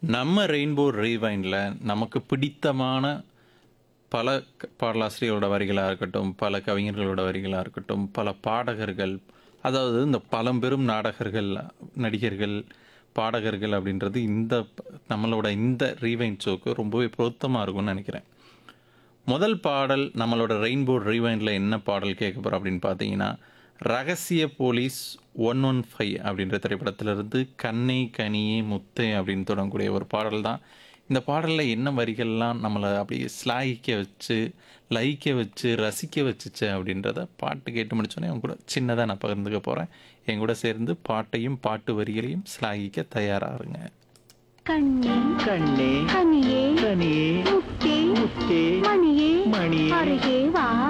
நம்ம ரெயின்போ ரீவைண்டில் நமக்கு பிடித்தமான பல க- பாடலாசிரியரோட வரிகளாக இருக்கட்டும் பல கவிஞர்களோட வரிகளாக இருக்கட்டும் பல பாடகர்கள் அதாவது இந்த பழம்பெரும் நாடகர்கள் நடிகர்கள் பாடகர்கள் அப்படின்றது இந்த ப- நம்மளோட இந்த ரீவைண்ட் ஷோக்கு ரொம்பவே பொருத்தமாக இருக்கும்னு நினைக்கிறேன் முதல் பாடல் நம்மளோட ரெயின்போ ரீவைண்டில் என்ன பாடல் கேட்க போகிறோம் அப்படின்னு பார்த்தீங்கன்னா ரகசிய போலீஸ் ஒன் ஒன் ஃபைவ் அப்படின்ற திரைப்படத்திலிருந்து கண்ணே கனியே முத்தே அப்படின்னு தொடங்கக்கூடிய ஒரு பாடல் தான் இந்த பாடலில் என்ன வரிகள்லாம் நம்மளை அப்படியே ஸ்லாகிக்க வச்சு லைக்க வச்சு ரசிக்க வச்சுச்சு அப்படின்றத பாட்டு கேட்டு முடிச்சோன்னே அவங்க கூட சின்னதாக நான் பகிர்ந்துக்க போகிறேன் என் கூட சேர்ந்து பாட்டையும் பாட்டு வரிகளையும் ஸ்லாகிக்க தயாராகுங்க கண்ணே கண்ணே கனியே கனியே முத்தே முத்தே மணியே மணியே அருகே வா